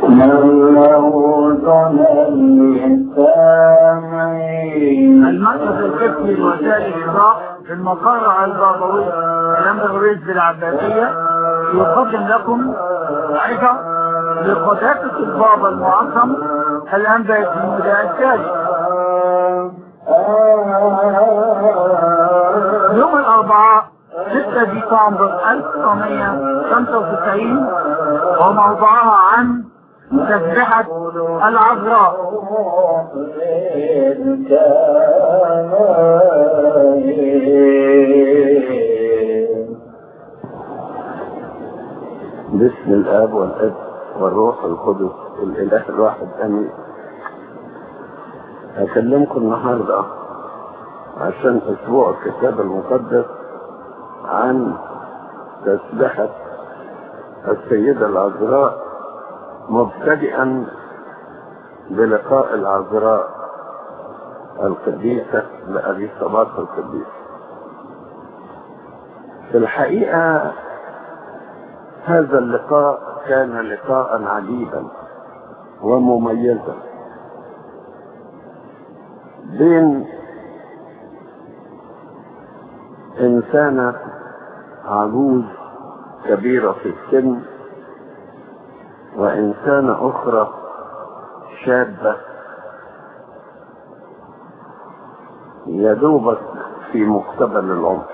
المركز القسمي لوسائل الإضاءة في المقر البابوي الأمبرويز بالعباسية يقدم لكم عظة لقداسة البابا المعظم الأنبا المدى الثالث يوم الأربعاء 6 ديسمبر 1995 وموضوعها عن تسبحة العذراء باسم الاب والاب والروح القدس الاله الواحد امين اكلمكم النهارده عشان اسبوع الكتاب المقدس عن تسبحة السيدة العذراء مبتدئا بلقاء العذراء القديسة لأبي صباح القديس في الحقيقة هذا اللقاء كان لقاء عجيبا ومميزا بين إنسانة عجوز كبيرة في السن وإنسانة أخرى شابة يدوبك في مقتبل العمر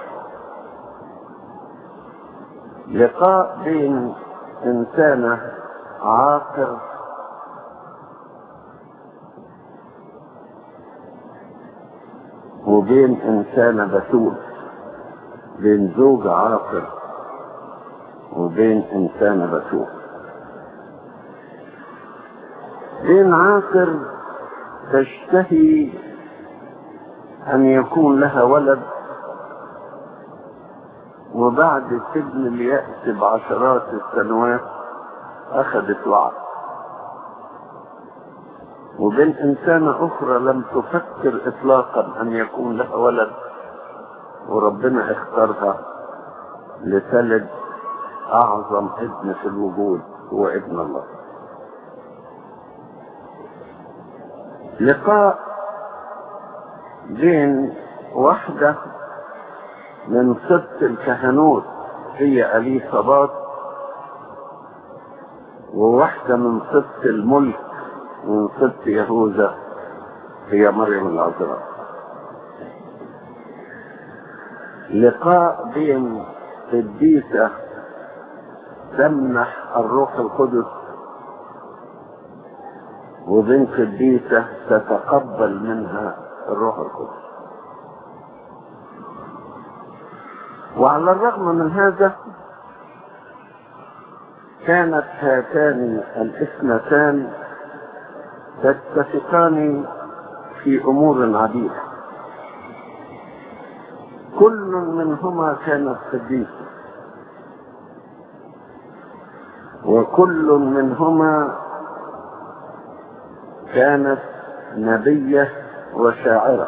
لقاء بين إنسانة عاقر وبين إنسانة بتول بين زوج عاقر وبين إنسانة بتول بين عاقر تشتهي أن يكون لها ولد وبعد سجن اليأس بعشرات السنوات أخذت وعد وبين إنسانة أخرى لم تفكر إطلاقا أن يكون لها ولد وربنا اختارها لتلد أعظم ابن في الوجود هو ابن الله لقاء بين واحدة من ست الكهنوت هي أليصابات وواحدة من ست الملك من ست يهوذا هي مريم العذراء لقاء بين قديسة تمنح الروح القدس وبين قديسة تتقبل منها الروح القدس وعلى الرغم من هذا كانت هاتان الاثنتان تتفقان في امور عديده كل منهما كانت قديسه وكل منهما كانت نبيه وشاعره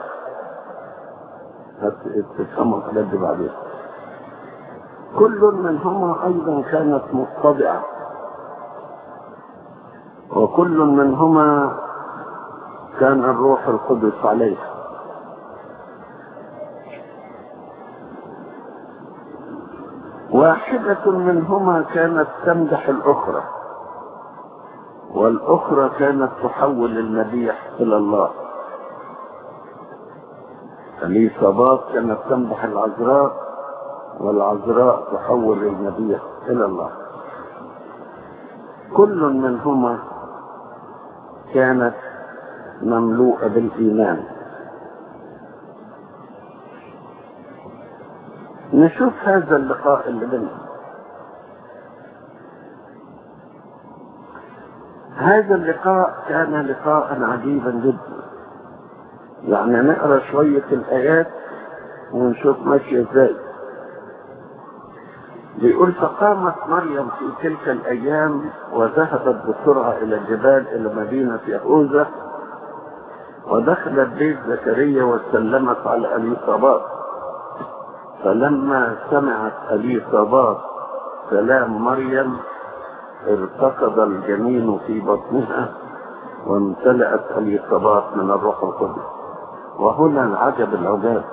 تفهموا الحاجات دي بعدين كل منهما ايضا كانت متضعه وكل منهما كان الروح القدس عليها واحدة منهما كانت تمدح الأخرى والأخرى كانت تحول المديح إلى الله اليصابات كانت تمدح العذراء والعذراء تحول المديح إلى الله كل منهما كانت مملوءة بالإيمان نشوف هذا اللقاء اللي بينهم هذا اللقاء كان لقاء عجيبا جدا يعني نقرا شوية الآيات ونشوف ماشية ازاي بيقول فقامت مريم في تلك الأيام وذهبت بسرعة إلى الجبال إلى مدينة يهوذا ودخلت بيت زكريا وسلمت على أليصابات فلما سمعت أليصابات كلام مريم ارتقد الجنين في بطنها وامتلأت اليصابات من الروح القدس وهنا العجب العجاب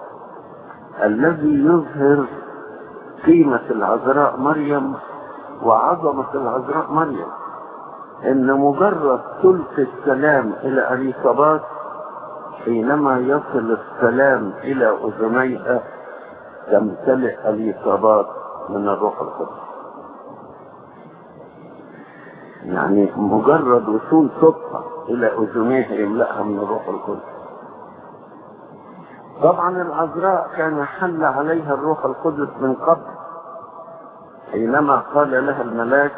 الذي يظهر قيمة العذراء مريم وعظمة العذراء مريم ان مجرد تلك السلام الى اليصابات حينما يصل السلام الى اذنيها تمتلئ اليصابات من الروح القدس يعني مجرد وصول صدفة الى اذنيها يملأها من الروح القدس طبعا العذراء كان حل عليها الروح القدس من قبل حينما قال لها الملاك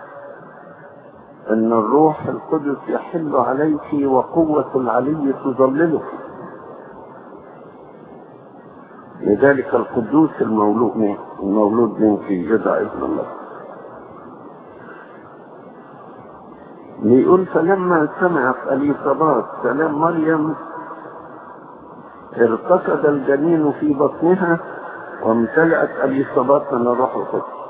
ان الروح القدس يحل عليك وقوة العلي تظللك لذلك القدوس المولود منه المولود منك جدع ابن الله بيقول فلما سمعت اليصابات سلام مريم ارتقد الجنين في بطنها وامتلأت اليصابات من الروح القدس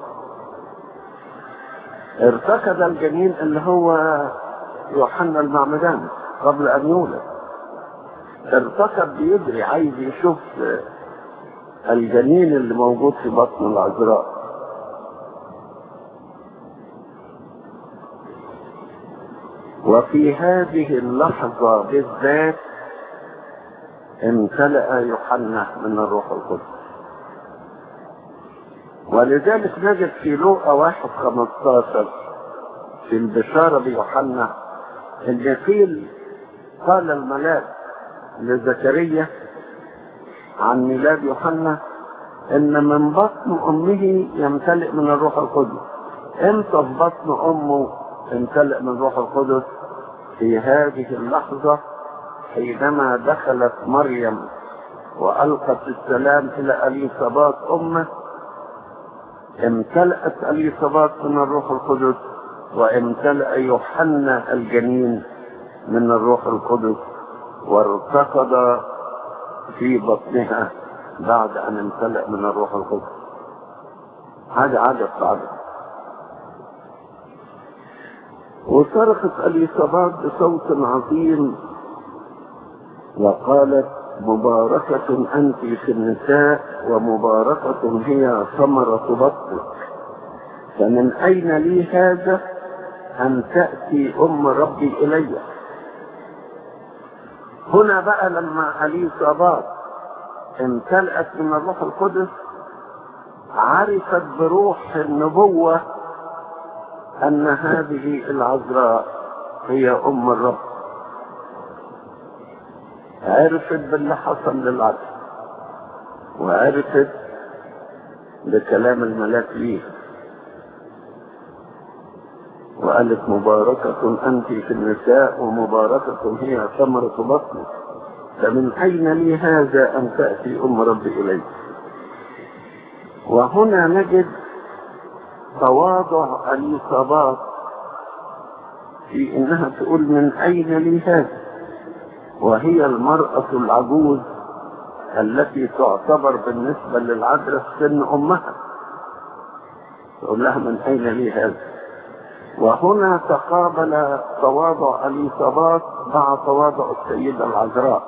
ارتكض الجنين اللي هو يوحنا المعمدان قبل ان يولد ارتكض بيجري عايز يشوف الجنين اللي موجود في بطن العذراء وفي هذه اللحظة بالذات امتلأ يوحنا من الروح القدس ولذلك نجد في لوقا واحد خمستاشر في البشارة بيوحنا ان قيل قال الملاك لزكريا عن ميلاد يوحنا ان من بطن امه يمتلئ من الروح القدس امتى في بطن امه امتلئ من الروح القدس في هذه اللحظة حينما دخلت مريم والقت السلام الى اليصابات امه امتلأت اليصابات من الروح القدس وامتلأ يوحنا الجنين من الروح القدس وارتقد في بطنها بعد ان امتلأ من الروح القدس هذا عدد عدد وصرخت اليصابات بصوت عظيم وقالت مباركة أنت في النساء ومباركة هي ثمرة بطنك فمن أين لي هذا أن تأتي أم ربي إلي هنا بقى لما اليصابات امتلأت من الروح القدس عرفت بروح النبوة أن هذه العذراء هي أم الرب عرفت باللي حصل للعبد وعرفت بكلام الملاك ليه وقالت مباركة أنت في النساء ومباركة هي ثمرة بطنك فمن أين لي هذا أن تأتي أم ربي إليك وهنا نجد تواضع اليصابات في انها تقول من اين لي هذا وهي المرأة العجوز التي تعتبر بالنسبة للعذراء سن امها تقول لها من اين لي هذا وهنا تقابل تواضع اليصابات مع تواضع السيدة العذراء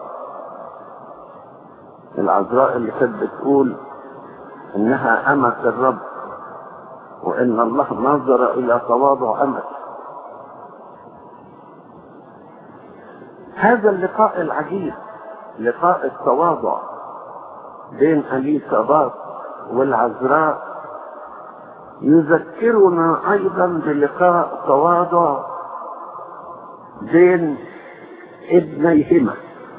العذراء اللي كانت بتقول انها امة الرب وان الله نظر الى تواضع امته هذا اللقاء العجيب لقاء التواضع بين اليسابات والعذراء يذكرنا ايضا بلقاء تواضع بين ابنيهما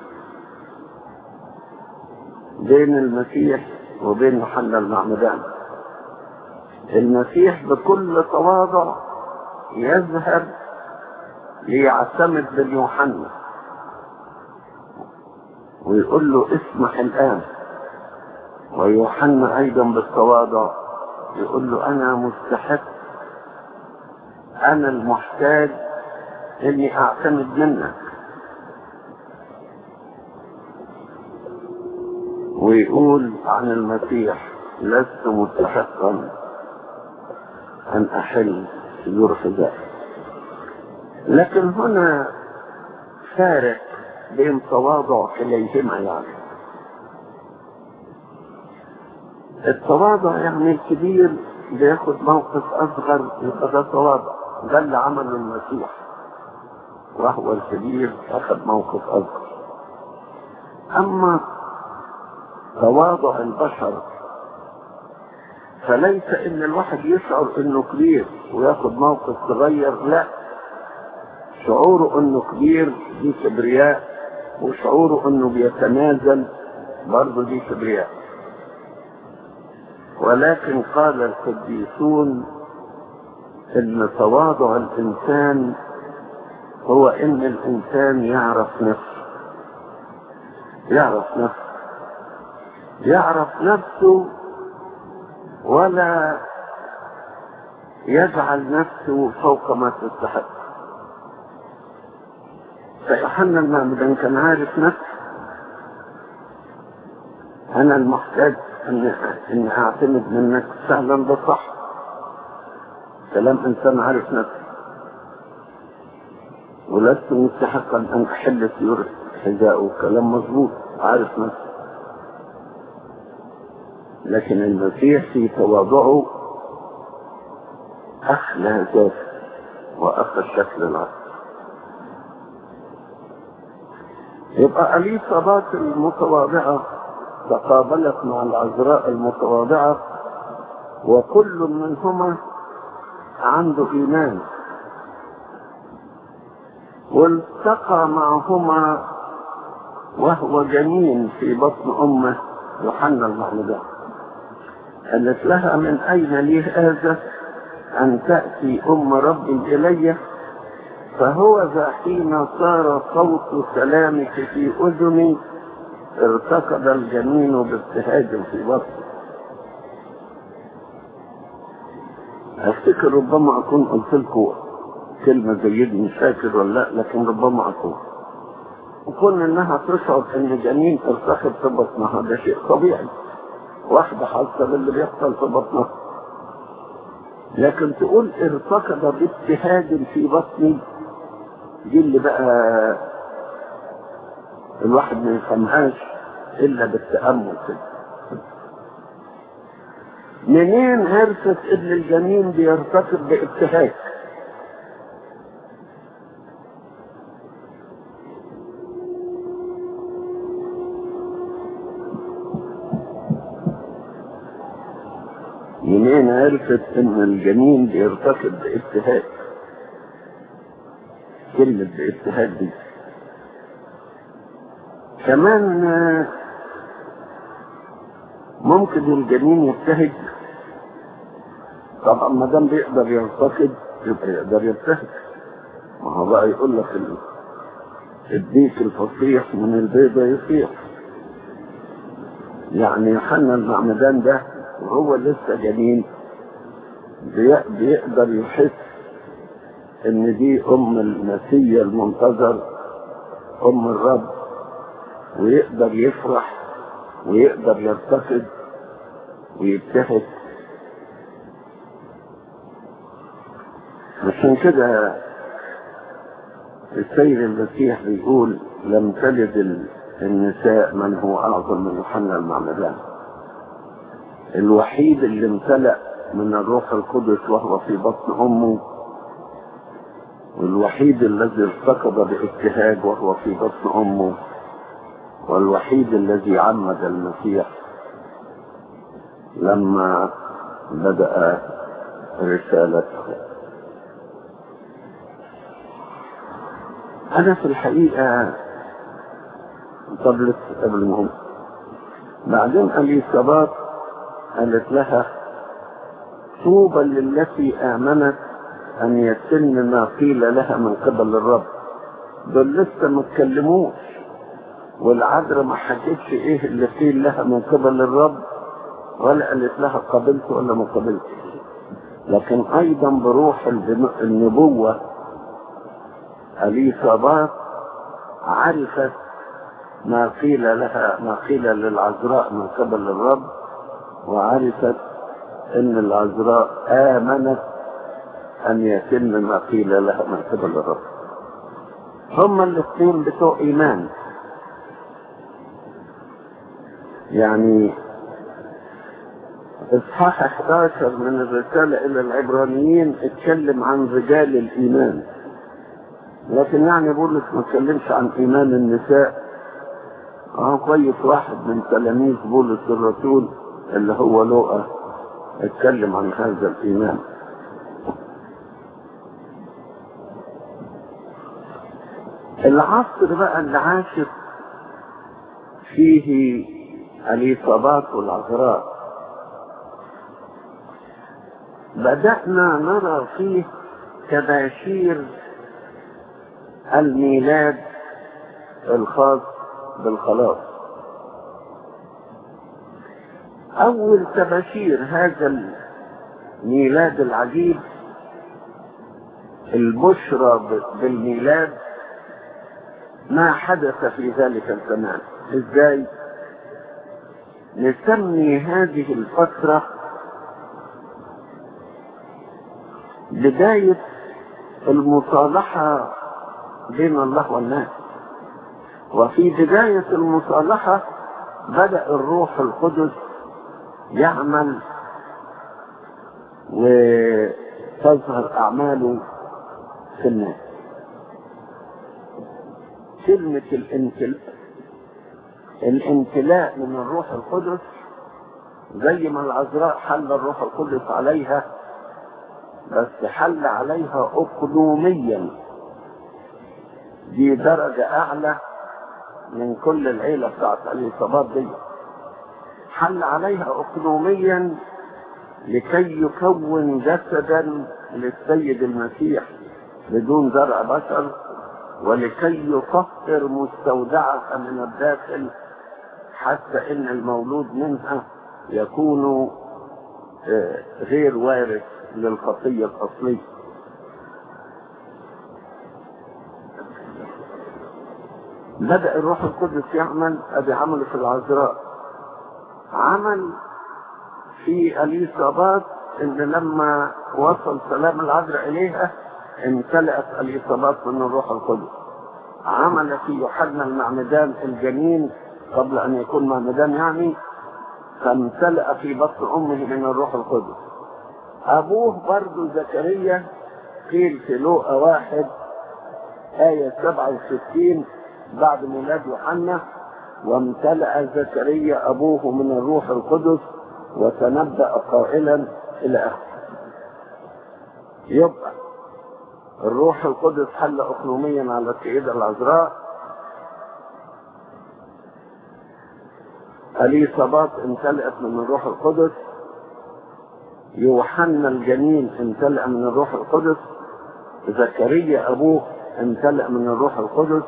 بين المسيح وبين يوحنا المعمدان المسيح بكل تواضع يذهب ليعتمد باليوحنا ويقول له اسمح الآن ويوحنا أيضا بالتواضع يقول له أنا مستحق أنا المحتاج إني أعتمد منك ويقول عن المسيح لست مستحقا أن أحل يجر حذاء لكن هنا فارق بين تواضع كليهما يعني التواضع يعني الكبير بياخد موقف اصغر يبقى ده تواضع ده اللي عمله المسيح وهو الكبير اخذ موقف اصغر اما تواضع البشر فليس ان الواحد يشعر انه كبير وياخد موقف صغير لا شعوره انه كبير دي كبرياء وشعوره انه بيتنازل برضه دي كبرياء ولكن قال القديسون ان تواضع الانسان هو ان الانسان يعرف نفسه يعرف نفسه يعرف نفسه ولا يجعل نفسه فوق ما تستحق فيوحنا المعمدان كان عارف نفسه انا المحتاج ان ان اعتمد منك فعلا ده صح كلام انسان عارف نفسه ولست مستحقا ان احل سيور حذاءه كلام مظبوط عارف نفسه لكن المسيح في تواضعه اخلى ذاته واخذ الشكل العقل يبقى اليصابات المتواضعه تقابلت مع العذراء المتواضعة وكل منهما عنده إيمان والتقى معهما وهو جنين في بطن أمه يوحنا المعمدان قالت لها من أين لي هذا أن تأتي أم ربي إلي فهو ذا حين صار صوت سلامك في أذني ارتكض الجنين بابتهاج في بطنه افتكر ربما اكون قلت لكم كلمة زي دي مش فاكر ولا لا لكن ربما اكون وكون انها تشعر ان جنين ارتكض في بطنها ده شيء طبيعي واحدة حاسة باللي بيحصل في بطنها لكن تقول ارتكض بابتهاج في بطني دي اللي بقى الواحد ما يفهمهاش الا بالتامل كده منين عرفت ان الجنين بيرتكب بابتهاج منين عرفت ان الجنين بيرتكب بابتهاج كلمة بابتهاج دي كمان ممكن الجنين يبتهج طبعا ما دام بيقدر يرتكب يبقى يقدر يبتهج ما هو بقى يقول لك الديك الفصيح من البيضة يصيح يعني يوحنا المعمدان ده وهو لسه جنين بيقدر يحس ان دي ام المسيح المنتظر ام الرب ويقدر يفرح ويقدر يرتقد ويبتهج عشان كده السيد المسيح بيقول لم تلد النساء من هو اعظم من يوحنا المعمدان الوحيد اللي امتلأ من الروح القدس وهو في بطن امه والوحيد الذي ارتكض بابتهاج وهو في بطن امه والوحيد الذي عمد المسيح لما بدأ رسالته أنا في الحقيقة قبل قبل المهم بعدين اليسابات قالت لها طوبى للتي آمنت أن يتم ما قيل لها من قبل الرب دول لسه ما اتكلموش والعذراء ما حكتش ايه اللي قيل لها من قبل الرب ولا قالت لها قبلت ولا ما قبلت لكن ايضا بروح النبوة اليصابات عرفت ما قيل لها ما قيل للعذراء من قبل الرب وعرفت ان العذراء امنت أن يتم ما قيل لها من قبل الرب هما الاثنين بتوع إيمان يعني إصحاح 11 من الرسالة إلى العبرانيين اتكلم عن رجال الإيمان لكن يعني بولس ما اتكلمش عن إيمان النساء اه كويس واحد من تلاميذ بولس الرسول اللي هو لوقا اتكلم عن هذا الإيمان العصر بقى اللي عاشت فيه الإصابات والعذراء بدأنا نرى فيه تباشير الميلاد الخاص بالخلاص أول تباشير هذا الميلاد العجيب البشرى بالميلاد ما حدث في ذلك الزمان ازاي نسمي هذه الفترة بداية المصالحة بين الله والناس وفي بداية المصالحة بدأ الروح القدس يعمل وتظهر أعماله في الناس كلمة الامتلاء الامتلاء من الروح القدس زي ما العذراء حل الروح القدس عليها بس حل عليها اقلوميا دي درجة اعلى من كل العيلة بتاعت الإصابات دي حل عليها اقلوميا لكي يكون جسدا للسيد المسيح بدون زرع بشر ولكي يطهر مستودعها من الداخل حتى ان المولود منها يكون غير وارث للخطية الأصلية بدأ الروح القدس يعمل أدي عمل في العذراء عمل في الإصابات إن لما وصل سلام العذراء إليها امتلأت الإصابات من الروح القدس عمل في يوحنا المعمدان الجنين قبل أن يكون معمدان يعني فامتلأ في بطن أمه من الروح القدس أبوه برضو زكريا قيل في لوقا واحد آية 67 بعد ميلاد يوحنا وامتلأ زكريا أبوه من الروح القدس وتنبأ قائلا إلى آخره يبقى الروح القدس حل أقلوميا على السيدة العذراء اليصابات امتلأت من الروح القدس يوحنا الجنين امتلأ من الروح القدس زكريا أبوه امتلأ من الروح القدس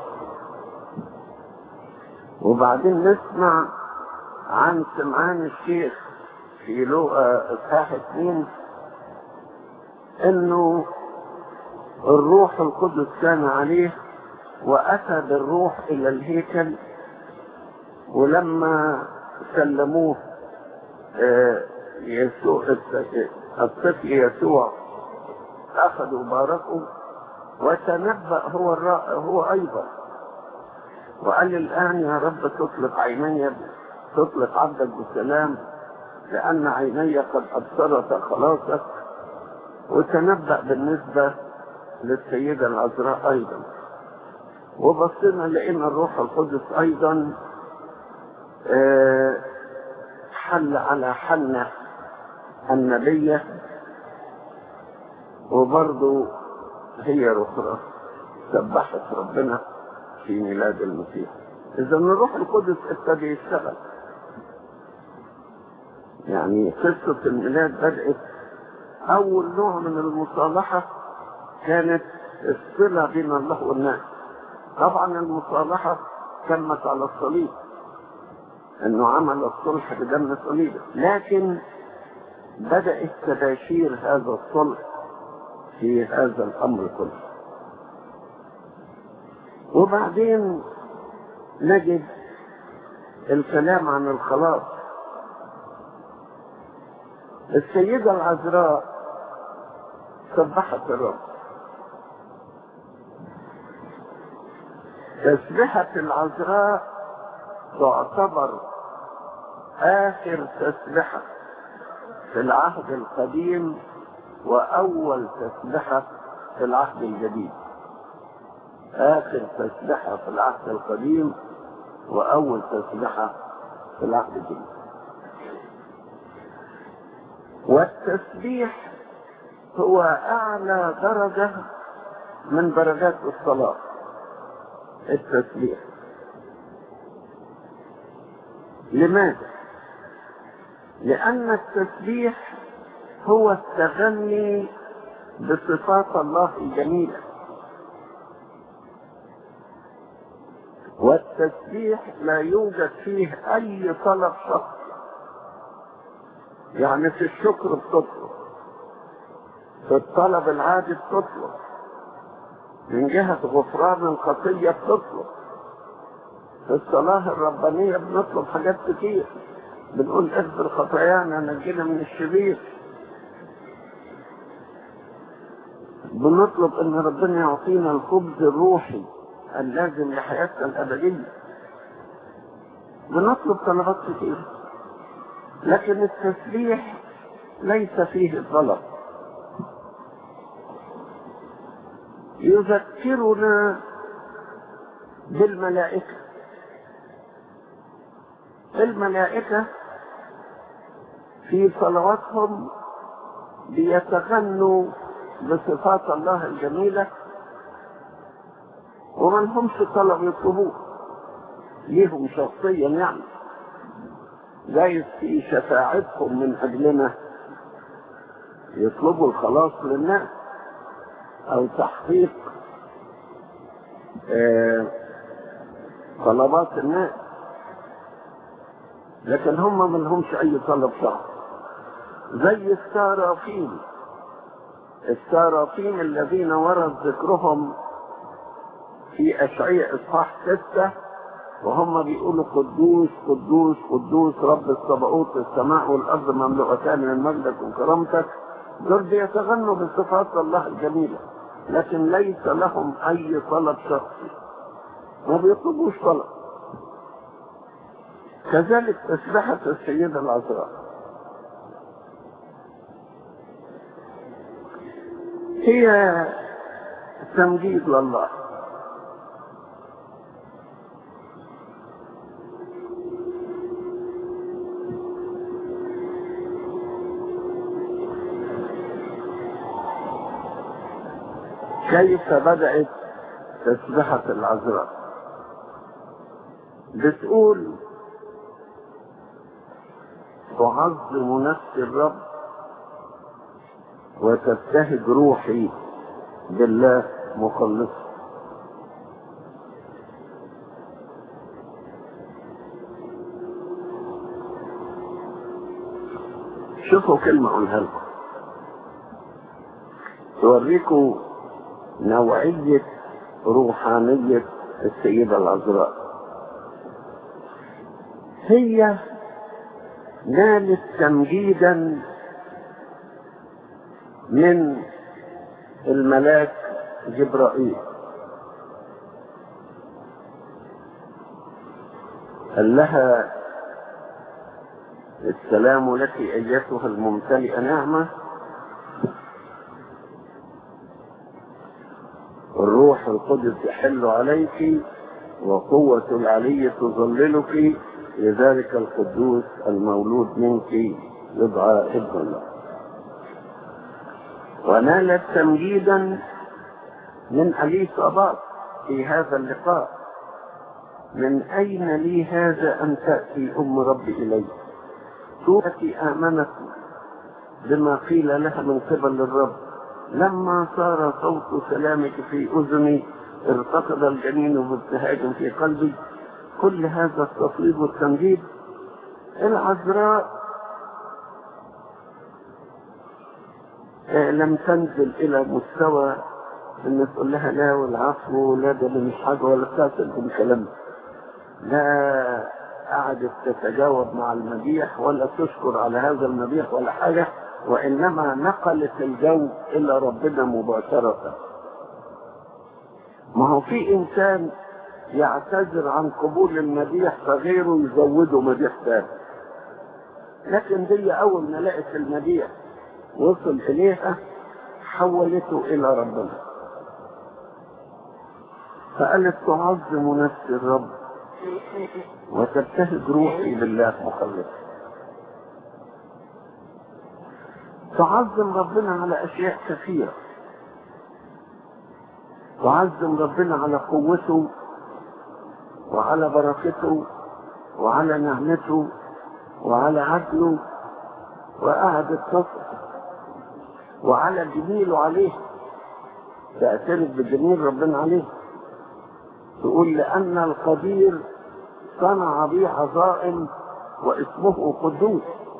وبعدين نسمع عن سمعان الشيخ في لوقا اصحاح اثنين انه الروح القدس كان عليه واتى بالروح الى الهيكل ولما سلموه يسوع الطفل يسوع اخذوا باركوا وتنبأ هو الرائع هو ايضا وقال الان يا رب تطلق عيني تطلق عبدك بالسلام لان عيني قد ابصرت خلاصك وتنبأ بالنسبة للسيدة العذراء ايضا وبصينا لقينا الروح القدس ايضا اه حل على حنة النبية وبرضه هي أخرى سبحت ربنا في ميلاد المسيح إذا الروح القدس ابتدى يشتغل يعني قصة الميلاد بدأت أول نوع من المصالحة كانت الصلة بين الله والناس طبعا المصالحة تمت على الصليب انه عمل الصلح بدم صليبه لكن بدأت تباشير هذا الصلح في هذا الامر كله وبعدين نجد الكلام عن الخلاص السيدة العذراء سبحت الرب تسبحة العذراء تعتبر آخر تسبحة في العهد القديم وأول تسبحة في العهد الجديد آخر تسبحة في العهد القديم وأول تسبحة في العهد الجديد والتسبيح هو أعلى درجة من درجات الصلاة التسبيح لماذا؟ لأن التسبيح هو التغني بصفات الله الجميلة والتسبيح لا يوجد فيه أي طلب شخص يعني في الشكر بتطلب في الطلب العادي بتطلب من جهة غفران الخطية بتطلب في الصلاة الربانية بنطلب حاجات كتير بنقول اغفر خطايانا نجينا من الشرير بنطلب ان ربنا يعطينا الخبز الروحي اللازم لحياتنا الابديه بنطلب طلبات كتير لكن التسبيح ليس فيه طلب يذكرنا بالملائكة الملائكة في صلواتهم بيتغنوا بصفات الله الجميلة وما لهمش طلب يطلبوه ليهم شخصيا يعني جايز في شفاعتهم من أجلنا يطلبوا الخلاص للناس أو تحقيق آه طلبات الناس لكن هم ما لهمش أي طلب شخص زي السارافين السارافين الذين ورد ذكرهم في أشعياء إصحاح ستة وهم بيقولوا قدوس قدوس قدوس رب الصباؤوت السماء والأرض مملوءتان من مجدك وكرامتك دول بيتغنوا بصفات الله الجميلة لكن ليس لهم أي طلب شخصي ما بيطلبوش طلب كذلك تسبحة السيدة العذراء هي تمجيد لله كيف بدأت تسبحة العذراء بتقول تعظم نفس الرب وتبتهج روحي بالله مخلصا شوفوا كلمة أقولها لكم توريكم نوعية روحانية السيدة العذراء هي نالت تمجيدا من الملاك جبرائيل قال لها السلام لك ايتها الممتلئه نعمه الروح القدس يحل عليك وقوة العلي تظللك لذلك القدوس المولود منك يدعى ابن الله ونالت تمجيدا من أليصابات في هذا اللقاء من أين لي هذا أن تأتي أم ربي إلي سورة آمنت بما قيل لها من قبل الرب لما صار صوت سلامك في أذني ارتقد الجنين بابتهاج في قلبي كل هذا التصويب والتمجيد العذراء لم تنزل إلى مستوى ان تقول لها لا والعفو لا ده مش حاجه ولا بتاعتكم كلام لا قعدت تتجاوب مع المديح ولا تشكر على هذا المديح ولا حاجه وإنما نقلت الجو إلى ربنا مباشرة ما هو في إنسان يعتذر عن قبول المديح فغيره يزوده مديح ثاني لكن دي أول ما لقت المديح وصل إليها حولته إلى ربنا فقالت تعظم نفس الرب وتبتهج روحي بالله مخلص تعظم ربنا على أشياء كثيرة تعظم ربنا على قوته وعلى بركته وعلى نعمته وعلى عدله وقعدت تصف وعلى جميله عليه تعترف بجميل ربنا عليه تقول لأن القدير صنع بي عظائم واسمه قدوس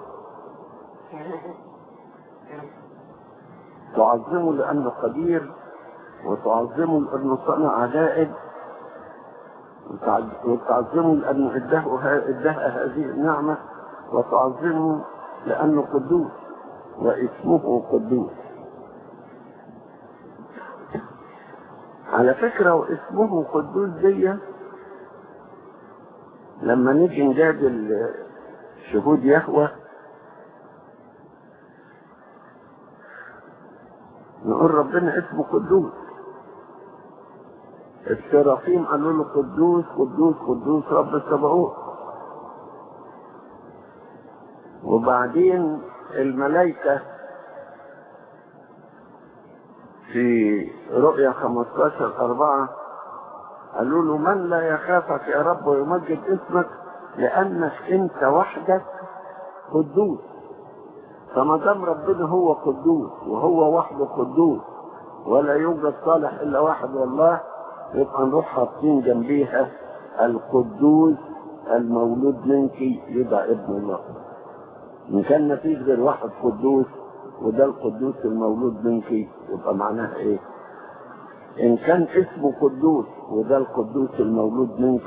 تعظمه لأنه قدير وتعظمه لأنه صنع عجائب وتعظمه لأنه اداه اداها هذه النعمة وتعظمه لأنه قدوس واسمه قدوس على فكرة واسمه قدوس دي لما نيجي نجادل شهود يهوه نقول ربنا اسمه قدوس السرافيم قالوا له قدوس قدوس قدوس رب السبعوت وبعدين الملائكة في رؤيا 15 أربعة قالوا له من لا يخافك يا رب ويمجد اسمك لأنك أنت وحدك قدوس فما دام ربنا هو قدوس وهو وحده قدوس ولا يوجد صالح الا واحد والله يبقى نروح حاطين جنبيها القدوس المولود منك يبقى ابن الله ان كان ما فيش غير واحد قدوس وده القدوس المولود منك يبقى معناها ايه ان كان اسمه قدوس وده القدوس المولود منك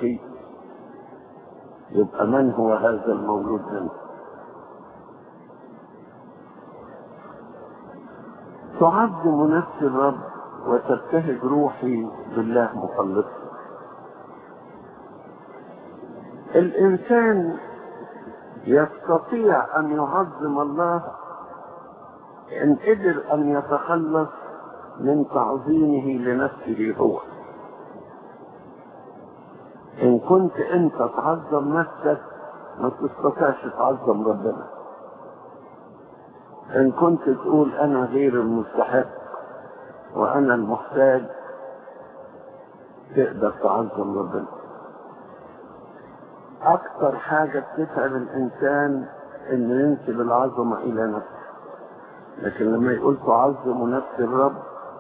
يبقى من هو هذا المولود منك تعظم نفس الرب وتبتهج روحي بالله مخلصا الإنسان يستطيع أن يعظم الله إن قدر أن يتخلص من تعظيمه لنفسه هو إن كنت أنت تعظم نفسك ما تستطيعش تعظم ربنا إن كنت تقول أنا غير المستحق وأنا المحتاج تقدر تعظم ربنا أكثر حاجة بتتعب الإنسان إنه ينسب العظمة إلى نفسه لكن لما يقول تعظم نفس الرب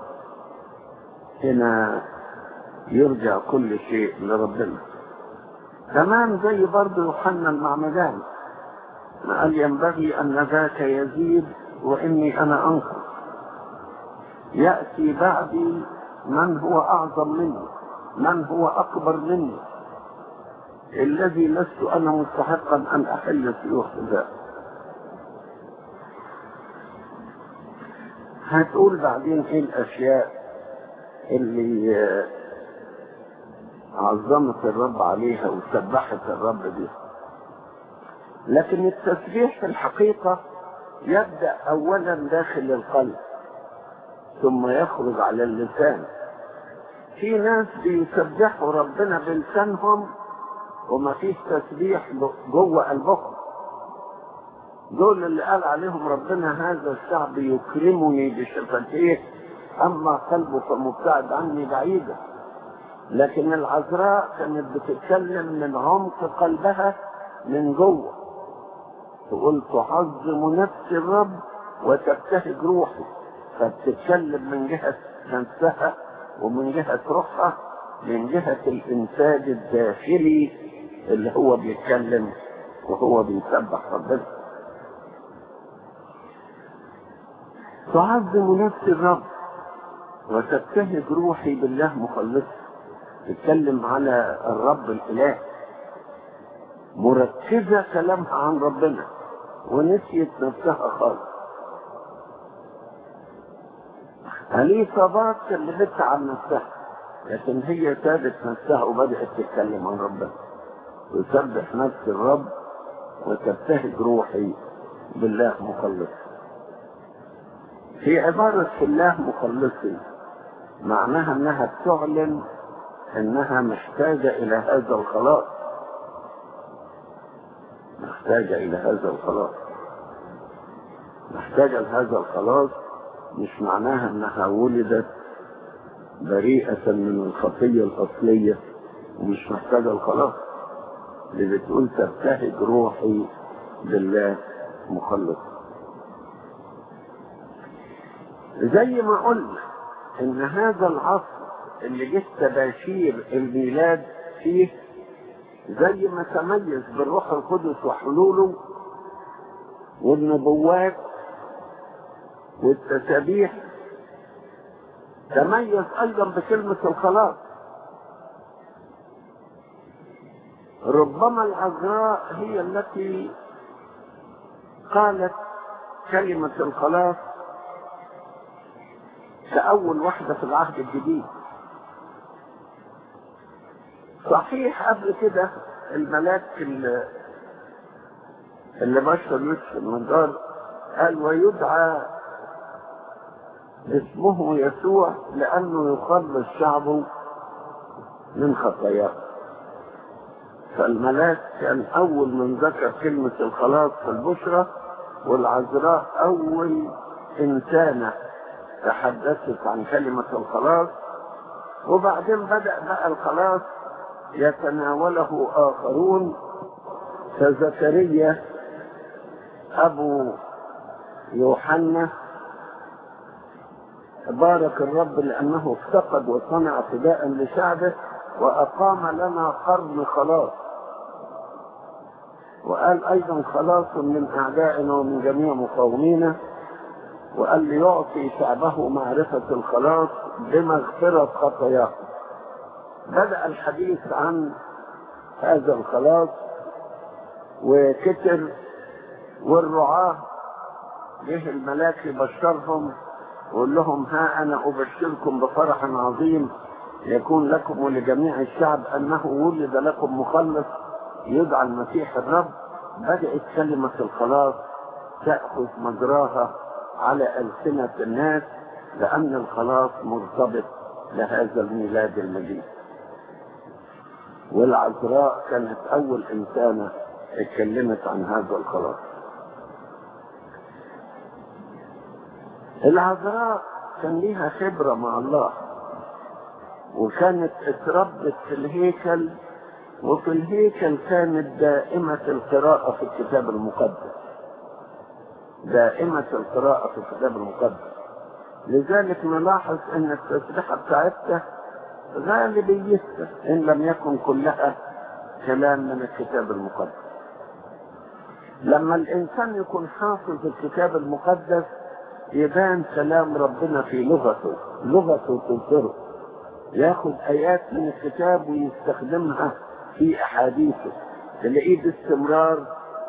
هنا يرجع كل شيء لربنا تمام زي برضه يوحنا المعمدان ما قال ينبغي أن ذاك يزيد وإني أنا أنقص يأتي بعدي من هو أعظم مني من هو أكبر مني الذي لست أنا مستحقا أن أحل سيوف ذاك هتقول بعدين ايه الاشياء اللي عظمت الرب عليها وسبحت الرب بيها لكن التسبيح في الحقيقة يبدأ أولا داخل القلب ثم يخرج على اللسان في ناس بيسبحوا ربنا بلسانهم وما فيش تسبيح جوه قلبهم دول اللي قال عليهم ربنا هذا الشعب يكرمني بشفتيه اما قلبه فمبتعد عني بعيدا لكن العذراء كانت بتتكلم من عمق قلبها من جوه تقول تعظم نفس الرب وتبتهج روحي فبتتكلم من جهة نفسها ومن جهة روحها من جهة الإنتاج الداخلي اللي هو بيتكلم وهو بيسبح ربنا تعظم نفس الرب وتبتهج روحي بالله مخلصا تتكلم على الرب الإله مركزة كلامها عن ربنا ونسيت نفسها خالص اليصابات كلمتها عن نفسها لكن هي سابت نفسها وبدأت تتكلم عن ربنا تسبح نفس الرب وتبتهج روحي بالله مخلص في عبارة الله مخلصي معناها انها بتعلن انها محتاجة الى هذا الخلاص محتاجة الى هذا الخلاص محتاجة لهذا الخلاص مش معناها انها ولدت بريئة من الخطية الأصلية ومش محتاجة الخلاص اللي بتقول تبتهج روحي بالله مخلص زي ما قلنا ان هذا العصر اللي جه تباشير الميلاد فيه زي ما تميز بالروح القدس وحلوله والنبوات والتسابيح تميز ايضا بكلمة الخلاص ربما العذراء هي التي قالت كلمة الخلاص كأول واحدة في العهد الجديد صحيح قبل كده الملاك اللي, اللي بشر يوسف النجار قال ويدعى اسمه يسوع لأنه يخلص شعبه من خطاياه فالملاك كان أول من ذكر كلمة الخلاص في البشرى والعذراء أول إنسانة تحدثت عن كلمة الخلاص وبعدين بدأ بقى الخلاص يتناوله آخرون فزكريا أبو يوحنا بارك الرب لأنه افتقد وصنع فداء لشعبه وأقام لنا قرن خلاص وقال أيضا خلاص من أعدائنا ومن جميع مقاومينا وقال ليعطي شعبه معرفة الخلاص بمغفرة خطاياه بدأ الحديث عن هذا الخلاص وكتر والرعاة جه الملاك يبشرهم وقول لهم ها أنا أبشركم بفرح عظيم يكون لكم ولجميع الشعب أنه ولد لكم مخلص يدعى المسيح الرب بدأت كلمة الخلاص تأخذ مجراها على ألسنة الناس لأن الخلاص مرتبط بهذا الميلاد المجيد والعذراء كانت أول إنسانة اتكلمت عن هذا الخلاص العذراء كان ليها خبرة مع الله وكانت اتربت في الهيكل وفي الهيكل كانت دائمة القراءة في الكتاب المقدس دائمة القراءة في الكتاب المقدس لذلك نلاحظ ان التسبيحة بتاعتها غالبيتها ان لم يكن كلها كلام من الكتاب المقدس لما الانسان يكون حافظ الكتاب المقدس يبان كلام ربنا في لغته لغته تظهره ياخذ ايات من الكتاب ويستخدمها في احاديثه تلاقيه باستمرار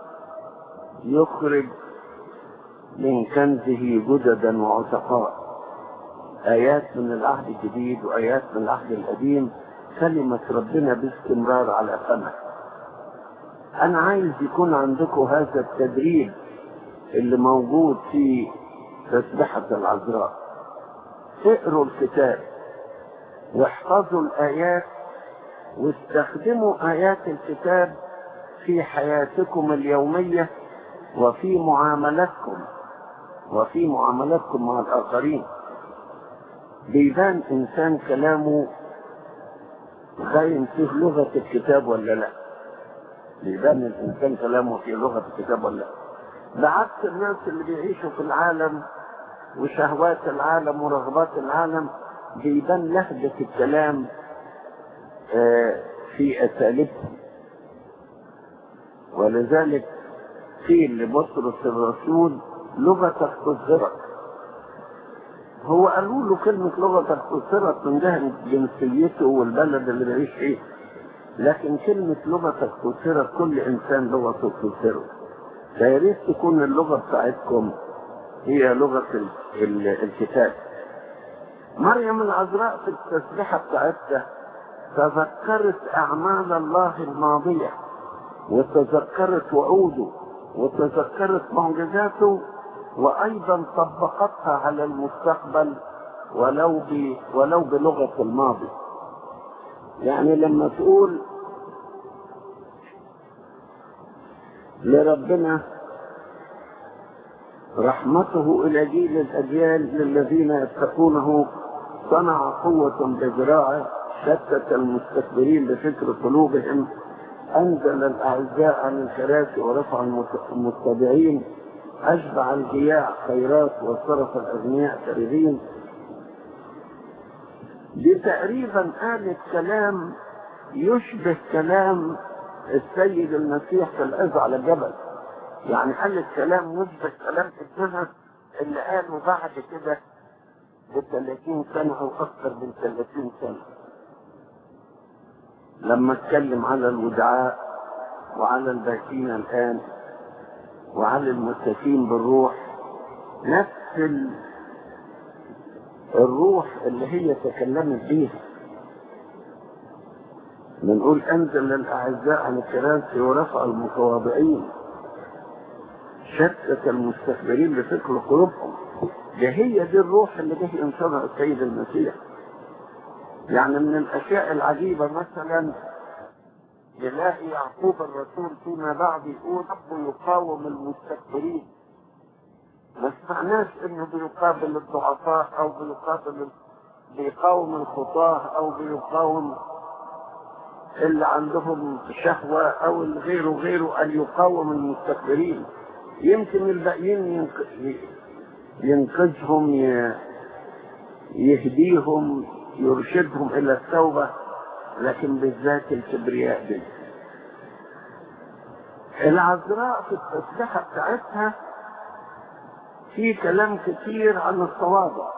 يخرج من كنزه جددا وعتقاء آيات من العهد الجديد وآيات من العهد القديم كلمة ربنا باستمرار على فمه أنا عايز يكون عندكم هذا التدريب اللي موجود في تسبحة العذراء اقروا الكتاب واحفظوا الآيات واستخدموا آيات الكتاب في حياتكم اليومية وفي معاملاتكم وفي معاملاتكم مع الآخرين بيبان إنسان كلامه باين فيه لغة الكتاب ولا لا بيبان الإنسان كلامه في لغة الكتاب ولا لا بعكس الناس اللي بيعيشوا في العالم وشهوات العالم ورغبات العالم بيبان لهجة الكلام في أساليبهم ولذلك قيل لبطرس الرسول لغتك تظهرك هو قالوا له كلمة لغتك تظهرك من جهة جنسيته والبلد اللي بيعيش فيه لكن كلمة لغتك تظهرك كل إنسان لغته تظهره فيا ريت تكون اللغة بتاعتكم هي لغة ال ال الكتاب مريم العذراء في التسبيحة بتاعتها تذكرت أعمال الله الماضية وتذكرت وعوده وتذكرت معجزاته وأيضا طبقتها على المستقبل ولو ب... ولو بلغة الماضي يعني لما تقول لربنا رحمته إلى جيل الأجيال للذين يتقونه صنع قوة بذراعه شتت المستكبرين بفكر قلوبهم أنزل الأعزاء عن الكراسي ورفع المتبعين أشبع الجياع خيرات وصرف الأغنياء كريمين دي تقريبا قالت كلام يشبه كلام السيد المسيح في العز على الجبل يعني قالت كلام يشبه كلام ابنها اللي قاله بعد كده ب 30 سنة أو أكثر من 30 سنة لما اتكلم على الودعاء وعلى الباكين الآن وعلى المتكين بالروح نفس ال... الروح اللي هي تكلمت بيها بنقول انزل الاعزاء عن الكراسي ورفع المتواضعين شتت المستكبرين بفكر قلوبهم ده هي دي الروح اللي جه ينشرها السيد المسيح يعني من الاشياء العجيبه مثلا يلاقي يعقوب الرسول فيما بعد يقول رب يقاوم المستكبرين ما سمعناش انه بيقابل الضعفاء او بيقابل بيقاوم الخطاه او بيقاوم اللي عندهم شهوة او غيره غيره ان يقاوم المستكبرين يمكن الباقيين ينقذهم يهديهم يرشدهم الى التوبة لكن بالذات الكبرياء دي العذراء في التسبيحة بتاعتها في كلام كتير عن التواضع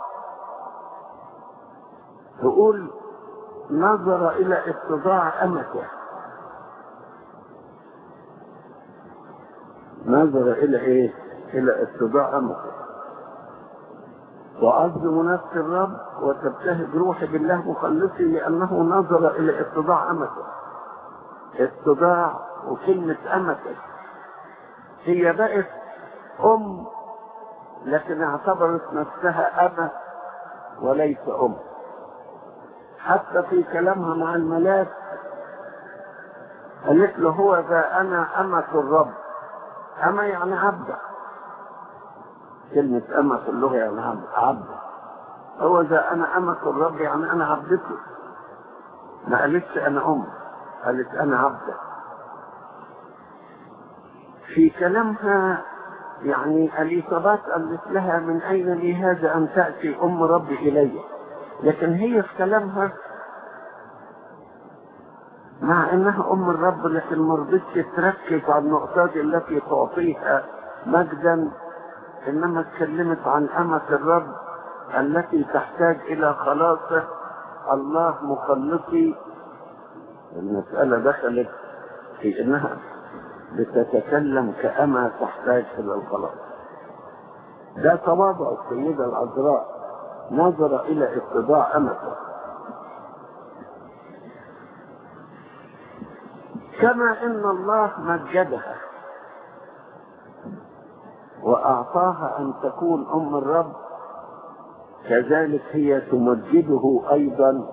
تقول نظر الى اتضاع امته نظر الى ايه الى اتضاع امته وعظم نفس الرب وتبتهج روحي بالله مخلصي لانه نظر الى اتضاع امته اتضاع وكلمة امته هي بقت ام لكن اعتبرت نفسها أمة وليس أم حتى في كلامها مع الملاك قالت له هو ذا أنا أمة الرب أمة يعني عبدة كلمة أمة في اللغة يعني عبد عبدة هو ذا أنا أمة الرب يعني أنا عبدته ما قالتش أنا أم قالت أنا عبدة في كلامها يعني اليصابات قالت لها من اين لي هذا ان تاتي ام ربي الي لكن هي في كلامها مع انها ام الرب لكن ما رضتش تركز على النقطات التي تعطيها مجدا انما اتكلمت عن امة الرب التي تحتاج الى خلاصه الله مخلصي المسألة دخلت في انها بتتكلم كأما تحتاج إلى الخلاص ده تواضع السيدة العذراء نظر إلى اتضاع أمته كما إن الله مجدها وأعطاها أن تكون أم الرب كذلك هي تمجده أيضا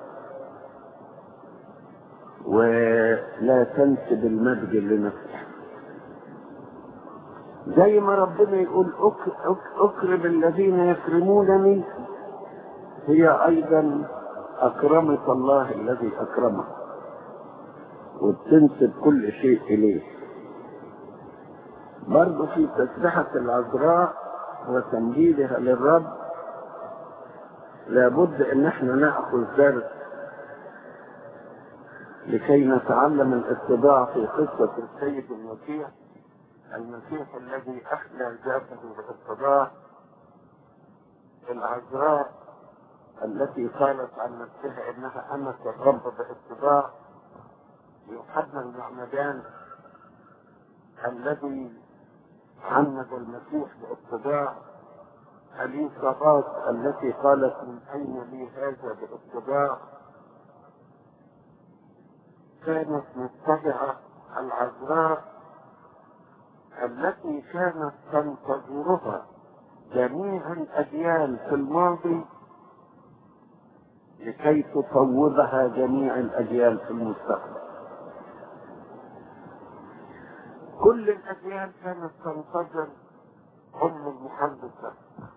ولا تنسب المجد لنفسها زي ما ربنا يقول أك أك أكرم الذين يكرمونني هي أيضا أكرمت الله الذي أكرمه وتنسب كل شيء إليه برضه في تسبحة العذراء وتمجيدها للرب لابد ان احنا ناخذ درس لكي نتعلم الاتباع في قصة السيد المسيح المسيح الذي أحلى ذاته بالاتباع العذراء التي قالت عن نفسها انها امة الرب باتباع يوحنا المعمدان الذي عمد المسيح باتباع اليصابات التي قالت من أين لي هذا باتباع كانت متبعة العذراء التي كانت تنتظرها جميع الأجيال في الماضي لكي تصوبها جميع الأجيال في المستقبل كل الأجيال كانت تنتظر أم المحدثة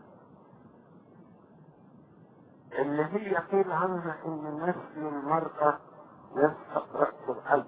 اللي هي قيل عنها إن نسل المرأة يسحق رأس الحجر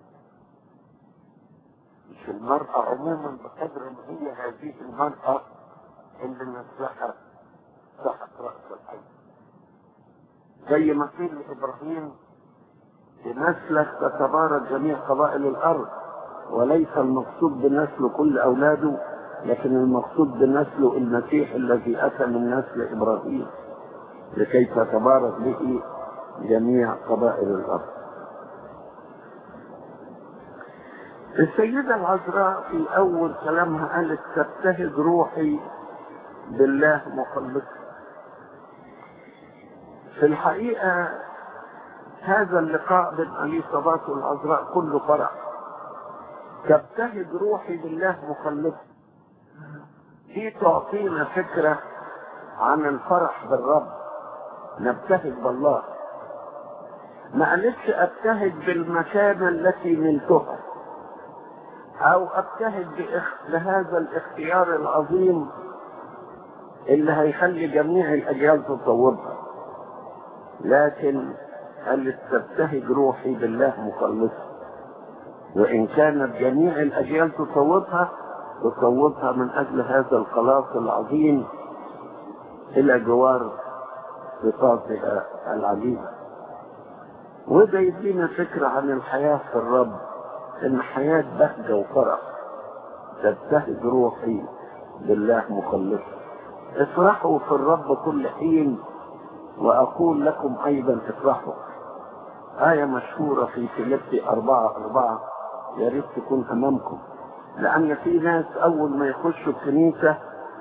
مش المرأة عموما بقدر ما هي هذه المرأة اللي نسلها سحق رأس الحجر زي ما قيل لإبراهيم بنسلك تتبارك جميع قبائل الأرض وليس المقصود بنسله كل أولاده لكن المقصود بنسله المسيح الذي أتى من نسل إبراهيم لكي تتبارك به جميع قبائل الأرض السيدة العذراء في أول كلامها قالت تبتهج روحي بالله مخلصا في الحقيقة هذا اللقاء بين أليصابات والعذراء كله فرح تبتهج روحي بالله مخلصا دي تعطينا فكرة عن الفرح بالرب نبتهج بالله ما قالتش ابتهج بالمكانة التي نلتها او ابتهج بإخ- بهذا الاختيار العظيم اللي هيخلي جميع الاجيال تطورها لكن قالت تبتهج روحي بالله مخلصا وان كانت جميع الاجيال تصوتها تصوتها من اجل هذا الخلاص العظيم الى جوار صفاتها العجيبه وده يدينا فكره عن الحياه في الرب ان حياه بهجه وفرح تبتهج روحي بالله مخلصا افرحوا في الرب كل حين واقول لكم ايضا افرحوا آية مشهورة في فيليبي أربعة أربعة يا ريت تكون أمامكم لأن في ناس أول ما يخشوا الكنيسة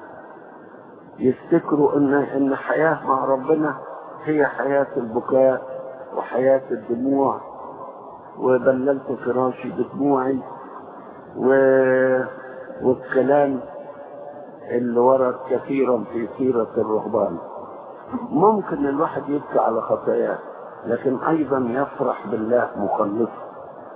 يفتكروا إن إن حياة مع ربنا هي حياة البكاء وحياة الدموع وبللت فراشي بدموعي و... والكلام اللي ورد كثيرا في سيرة الرهبان ممكن الواحد يبكي على خطاياه لكن ايضا يفرح بالله مخلصا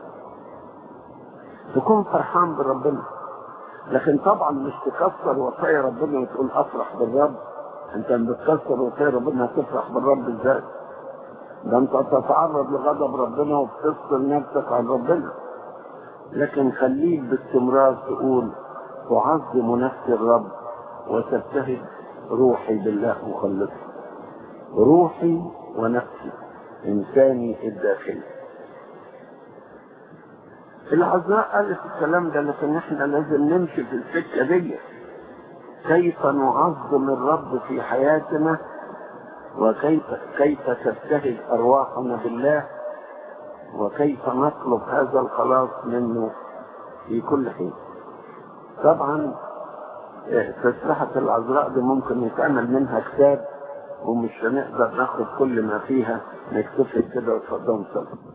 تكون فرحان بربنا لكن طبعا مش تكسر وصايا ربنا وتقول افرح بالرب انت لما بتكسر وصايا ربنا هتفرح بالرب ازاي ده انت تتعرض لغضب ربنا وبتفصل نفسك عن ربنا لكن خليك باستمرار تقول تعظم نفسي الرب وتبتهج روحي بالله مخلصا روحي ونفسي انساني الداخلي العذراء قالت الكلام ده لكن احنا لازم نمشي في السكه دي كيف نعظم الرب في حياتنا وكيف كيف تبتهج ارواحنا بالله وكيف نطلب هذا الخلاص منه في كل حين طبعا اه، تسبحة العذراء دي ممكن يتعمل منها كتاب ومش هنقدر ناخد كل ما فيها نكتفي كده وتفضلوا صلوا